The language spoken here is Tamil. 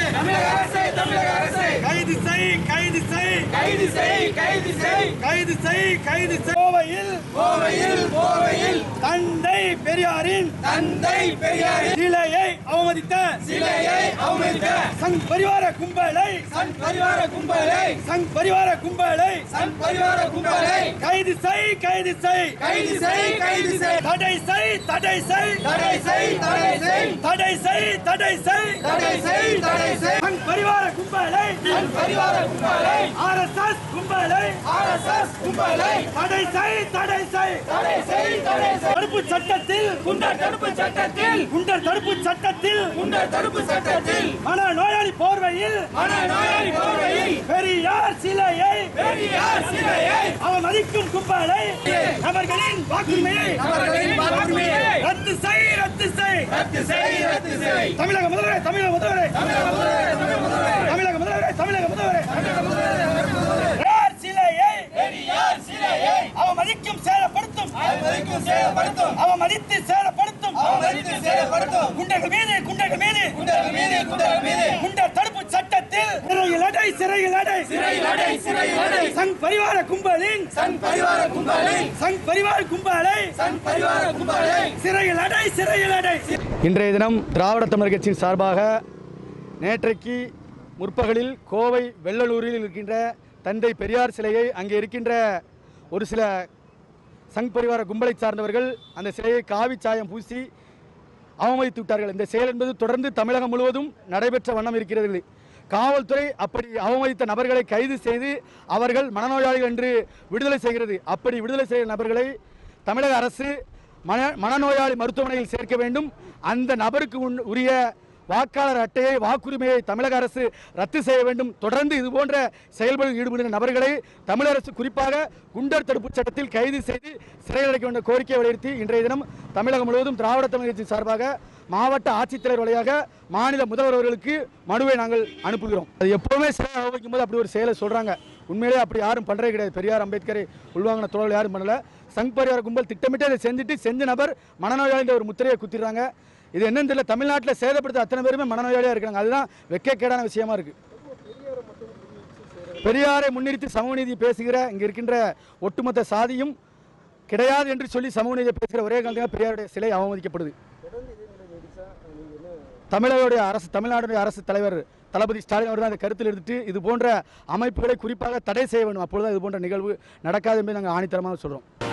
தமிழக அரசே தமிழக அரசே கைது செய் கைது செய் கைது செய் கைது செய் கைது செய் கைது செய் கோவையில் கோவையில் கோவையில் தந்தை பெரியாரின் தந்தை பெரியாரின் சிலையை அவமதித்த சிலையை அவமதித்த சங் பரிவார கும்பலை சன் பரிவார கும்பலை சங் பரிவார கும்பலை சன் பரிவார கும்பலை கைது செய் கைது செய் கைது செய் கைது செய் தடை செய் தடை செய் தடை செய் தடை செய் தடை செய் தடை செய் தடை செய் தடை செய் சங் பரிவார கும்பலை சன் பரிவார கும்பலை ஆர்எஸ்எஸ் கும்பலை ஆர்எஸ்எஸ் கும்பலை தடை செய் தடை செய் தடை செய் தடை செய் தடுப்பு சட்டத்தில் குண்டர் தடுப்பு சட்டத்தில் குண்டர் தடுப்பு சட்டத்தில் குண்டர் தடுப்பு சட்டத்தில் மன நோயாளி போர்வையில் மன நோயாளி போர்வையில் பெரியார் சிலையை பெரியார் சிலையை அவன் மதிக்கும் கும்பலை அவர்களின் வாக்குரிமையை அவர்களின் வாக்குரிமையை ரத்து செய் ரத்து செய் ரத்து செய் ரத்து செய் தமிழக முதல்வரே தமிழக முதல்வரே தமிழக முதல்வரே தமிழக முதல்வரே தமிழக முதல்வரே தமிழக முதல்வரே தமிழக முதல்வரே பெரியார் சிலையை பெரியார் சிலையை அவன் மதிக்கும் சேலப்படுத்தும் அவமதிக்கும் சேதப்படுத்தும் அவன் மதித்து சேலப்படுத்தும் அவமதித்து சேதப்படுத்தும் குண்டர்கள் மீது குண்டர்கள் மீது குண்டர்கள் மீது குண்டர்கள் மீது குண்டர் தடுப்பு சட்டத்தில் சிறையில் அடை சிறையில் அடை சிறையில் அடை சிறையில் அடை சங் பரிவார கும்பலின் சன் பரிவார கும்பலை சங் பரிவார கும்பலை சன் பரிவார கும்பலை சிறையில் அடை சிறையில் அடை இன்றைய தினம் திராவிட தமிழர் கட்சியின் சார்பாக நேற்றைக்கு முற்பகலில் கோவை வெள்ளலூரில் இருக்கின்ற தந்தை பெரியார் சிலையை அங்கே இருக்கின்ற ஒரு சில சங் பரிவார கும்பலை சார்ந்தவர்கள் அந்த சிலையை காவி சாயம் பூசி அவமதித்து விட்டார்கள் இந்த செயல் என்பது தொடர்ந்து தமிழகம் முழுவதும் நடைபெற்ற வண்ணம் இருக்கிறது காவல்துறை அப்படி அவமதித்த நபர்களை கைது செய்து அவர்கள் மனநோயாளிகள் என்று விடுதலை செய்கிறது அப்படி விடுதலை செய்கிற நபர்களை தமிழக அரசு மன மனநோயாளி மருத்துவமனையில் சேர்க்க வேண்டும் அந்த நபருக்கு உன்- உரிய வாக்காளர் அட்டையை வாக்குரிமையை தமிழக அரசு ரத்து செய்ய வேண்டும் தொடர்ந்து இது போன்ற செயல்களில் ஈடுபடுகிற நபர்களை தமிழக அரசு குறிப்பாக குண்டர் தடுப்புச் சட்டத்தில் கைது செய்து சிறையில் அடைக்க வேண்டிய கோரிக்கையை வலியுறுத்தி இன்றைய தினம் தமிழகம் முழுவதும் திராவிட தமிழக கட்சி சார்பாக மாவட்ட ஆட்சித்தலைவர் வழியாக மாநில முதல்வர் அவர்களுக்கு மனுவை நாங்கள் அனுப்புகிறோம் அது எப்போவுமே சிலை அவமதிக்கும் போது அப்படி ஒரு செயலை சொல்கிறாங்க உண்மையிலே அப்படி யாரும் பண்ணுறே கிடையாது பெரியார் அம்பேத்கரை உள்வாங்கின தோழர்கள் யாரும் பண்ணல சங் பரிவார கும்பல் திட்டமிட்டு அதை செஞ்சுட்டு செஞ்ச நபர் மனநோயாளின்ற ஒரு முத்திரையை குத்திடுறாங்க இது என்னன்னு தெரியல தமிழ்நாட்டில் சேதப்படுத்த அத்தனை பேருமே மனநோயாளியாக இருக்காங்க அதுதான் வெட்கக்கேடான விஷயமா இருக்கு பெரியாரை முன்னிறுத்தி சமூக நீதி பேசுகிற இங்கே இருக்கின்ற ஒட்டுமொத்த சாதியும் கிடையாது என்று சொல்லி சமூக நீதியை பேசுகிற ஒரே காரணமாக பெரியாருடைய சிலை அவமதிக்கப்படுது தமிழகவுடைய அரசு தமிழ்நாடுடைய அரசு தலைவர் தளபதி ஸ்டாலின் அவர்கள் அந்த கருத்தில் எடுத்துட்டு இது போன்ற அமைப்புகளை குறிப்பாக தடை செய்ய வேண்டும் அப்பொழுது இது போன்ற நிகழ்வு நடக்காது என்பதை நாங்கள் ஆணித்தரமாக சொல்கிறோம்